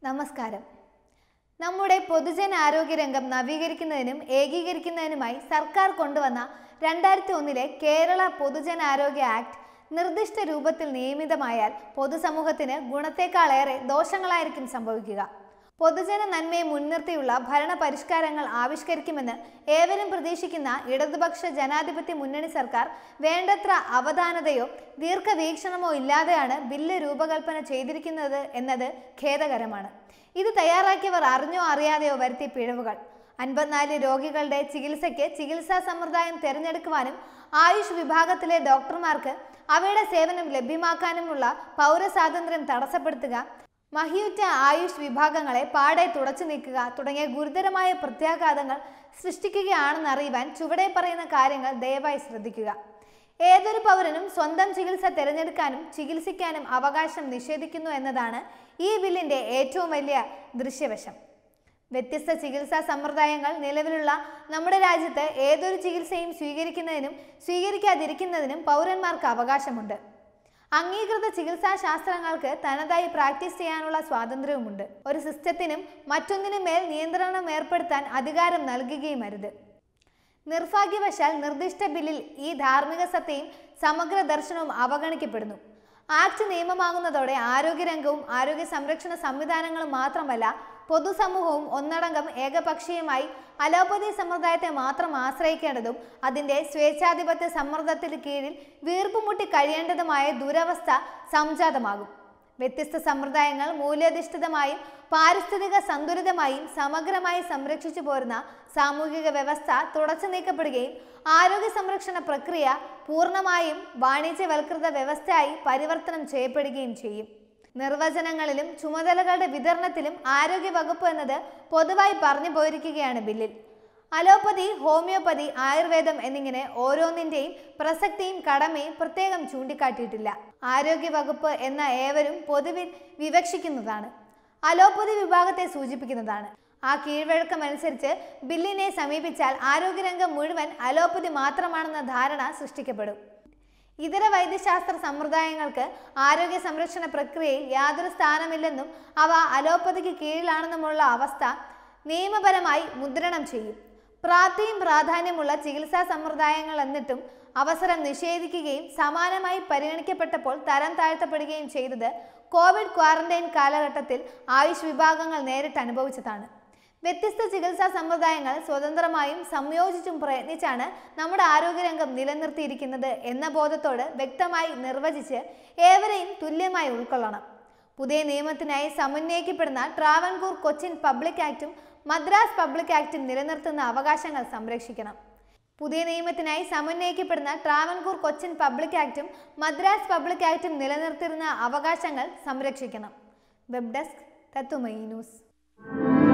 നമസ്കാരം നമ്മുടെ പൊതുജനാരോഗ്യ രംഗം നവീകരിക്കുന്നതിനും ഏകീകരിക്കുന്നതിനുമായി സർക്കാർ കൊണ്ടുവന്ന രണ്ടായിരത്തി ഒന്നിലെ കേരള പൊതുജനാരോഗ്യ ആക്ട് നിർദ്ദിഷ്ട രൂപത്തിൽ നിയമിതമായാൽ പൊതുസമൂഹത്തിന് ഗുണത്തേക്കാളേറെ ദോഷങ്ങളായിരിക്കും സംഭവിക്കുക പൊതുജന നന്മയെ മുൻനിർത്തിയുള്ള ഭരണ പരിഷ്കാരങ്ങൾ ആവിഷ്കരിക്കുമെന്ന് ഏവരും പ്രതീക്ഷിക്കുന്ന ഇടതുപക്ഷ ജനാധിപത്യ മുന്നണി സർക്കാർ വേണ്ടത്ര അവധാനതയോ ദീർഘവീക്ഷണമോ ഇല്ലാതെയാണ് ബില്ല് രൂപകൽപ്പന ചെയ്തിരിക്കുന്നത് എന്നത് ഖേദകരമാണ് ഇത് തയ്യാറാക്കിയവർ അറിഞ്ഞോ അറിയാതെയോ വരുത്തിയ പിഴവുകൾ അൻപത്തിനാല് രോഗികളുടെ ചികിത്സയ്ക്ക് ചികിത്സാ സമ്പ്രദായം തിരഞ്ഞെടുക്കുവാനും ആയുഷ് വിഭാഗത്തിലെ ഡോക്ടർമാർക്ക് അവയുടെ സേവനം ലഭ്യമാക്കാനുമുള്ള പൗരസ്വാതന്ത്ര്യം തടസ്സപ്പെടുത്തുക മഹിയുറ്റ ആയുഷ് വിഭാഗങ്ങളെ പാടെ തുടച്ചു നീക്കുക തുടങ്ങിയ ഗുരുതരമായ പ്രത്യാഘാതങ്ങൾ സൃഷ്ടിക്കുകയാണെന്നറിയുവാൻ ചുവടെ പറയുന്ന കാര്യങ്ങൾ ദയവായി ശ്രദ്ധിക്കുക ഏതൊരു പൗരനും സ്വന്തം ചികിത്സ തിരഞ്ഞെടുക്കാനും ചികിത്സിക്കാനും അവകാശം നിഷേധിക്കുന്നു എന്നതാണ് ഈ ബില്ലിന്റെ ഏറ്റവും വലിയ ദൃശ്യവശം വ്യത്യസ്ത ചികിത്സാ സമ്പ്രദായങ്ങൾ നിലവിലുള്ള നമ്മുടെ രാജ്യത്ത് ഏതൊരു ചികിത്സയും സ്വീകരിക്കുന്നതിനും സ്വീകരിക്കാതിരിക്കുന്നതിനും പൗരന്മാർക്ക് അവകാശമുണ്ട് അംഗീകൃത ചികിത്സാ ശാസ്ത്രങ്ങൾക്ക് തനതായി പ്രാക്ടീസ് ചെയ്യാനുള്ള സ്വാതന്ത്ര്യവുമുണ്ട് ഒരു സിസ്റ്റത്തിനും മറ്റൊന്നിനും മേൽ നിയന്ത്രണം ഏർപ്പെടുത്താൻ അധികാരം നൽകുകയും അരുത് നിർഭാഗ്യവശാൽ നിർദ്ദിഷ്ട ബില്ലിൽ ഈ ധാർമ്മിക സത്തയും സമഗ്ര ദർശനവും അവഗണിക്കപ്പെടുന്നു ആക്ട് നിയമമാകുന്നതോടെ ആരോഗ്യരംഗവും ആരോഗ്യ സംരക്ഷണ സംവിധാനങ്ങളും മാത്രമല്ല പൊതുസമൂഹവും ഒന്നടങ്കം ഏകപക്ഷീയമായി അലോപ്പതി സമ്പ്രദായത്തെ മാത്രം ആശ്രയിക്കേണ്ടതും അതിൻ്റെ സ്വേച്ഛാധിപത്യ സമ്മർദ്ദത്തിന് കീഴിൽ വീർപ്പുമുട്ടി കഴിയേണ്ടതുമായ ദുരവസ്ഥ സംജാതമാകും വ്യത്യസ്ത സമ്പ്രദായങ്ങൾ മൂല്യാധിഷ്ഠിതമായും പാരിസ്ഥിതിക സന്തുലിതമായും സമഗ്രമായി സംരക്ഷിച്ചു പോരുന്ന സാമൂഹിക വ്യവസ്ഥ തുടച്ചു നീക്കപ്പെടുകയും ആരോഗ്യ സംരക്ഷണ പ്രക്രിയ പൂർണ്ണമായും വാണിജ്യവൽകൃത വ്യവസ്ഥയായി പരിവർത്തനം ചെയ്യപ്പെടുകയും ചെയ്യും നിർവചനങ്ങളിലും ചുമതലകളുടെ വിതരണത്തിലും ആരോഗ്യ വകുപ്പ് എന്നത് പൊതുവായി പറഞ്ഞു പോയിരിക്കുകയാണ് ബില്ലിൽ അലോപ്പതി ഹോമിയോപ്പതി ആയുർവേദം എന്നിങ്ങനെ ഓരോന്നിൻ്റെയും പ്രസക്തിയും കടമയും പ്രത്യേകം ചൂണ്ടിക്കാട്ടിയിട്ടില്ല ആരോഗ്യ വകുപ്പ് എന്ന ഏവരും പൊതുവിൽ വിവക്ഷിക്കുന്നതാണ് അലോപ്പതി വിഭാഗത്തെ സൂചിപ്പിക്കുന്നതാണ് ആ കീഴ്വഴക്കമനുസരിച്ച് ബില്ലിനെ സമീപിച്ചാൽ ആരോഗ്യരംഗം മുഴുവൻ അലോപ്പതി മാത്രമാണെന്ന ധാരണ സൃഷ്ടിക്കപ്പെടും ഇതര വൈദ്യശാസ്ത്ര സമ്പ്രദായങ്ങൾക്ക് ആരോഗ്യ സംരക്ഷണ പ്രക്രിയയിൽ യാതൊരു സ്ഥാനമില്ലെന്നും അവ അലോപ്പതിക്ക് കീഴിലാണെന്നുമുള്ള അവസ്ഥ നിയമപരമായി മുദ്രണം ചെയ്യും പ്രാപ്തിയും പ്രാധാന്യമുള്ള ചികിത്സാ സമ്പ്രദായങ്ങൾ എന്നിട്ടും അവസരം നിഷേധിക്കുകയും സമാനമായി പരിഗണിക്കപ്പെട്ടപ്പോൾ തരം താഴ്ത്തപ്പെടുകയും ചെയ്തത് കോവിഡ് ക്വാറന്റൈൻ കാലഘട്ടത്തിൽ ആയുഷ് വിഭാഗങ്ങൾ നേരിട്ട് അനുഭവിച്ചതാണ് വ്യത്യസ്ത ചികിത്സാ സമ്പ്രദായങ്ങൾ സ്വതന്ത്രമായും സംയോജിച്ചും പ്രയത്നിച്ചാണ് നമ്മുടെ ആരോഗ്യരംഗം നിലനിർത്തിയിരിക്കുന്നത് എന്ന ബോധത്തോട് വ്യക്തമായി നിർവചിച്ച് ഏവരെയും തുല്യമായി ഉൾക്കൊള്ളണം പുതിയ നിയമത്തിനായി സമന്വയിക്കപ്പെടുന്ന ട്രാവൻകൂർ കൊച്ചിൻ പബ്ലിക് ആക്ടും മദ്രാസ് പബ്ലിക് ആക്ടും നിലനിർത്തുന്ന അവകാശങ്ങൾ സംരക്ഷിക്കണം പുതിയ നിയമത്തിനായി സമന്വയിക്കപ്പെടുന്ന ട്രാവൻകൂർ കൊച്ചിൻ പബ്ലിക് ആക്ടും മദ്രാസ് പബ്ലിക് ആക്ടും നിലനിർത്തിയിരുന്ന അവകാശങ്ങൾ സംരക്ഷിക്കണം വെബ് ഡെസ്ക് തത്തുമൈ ന്യൂസ്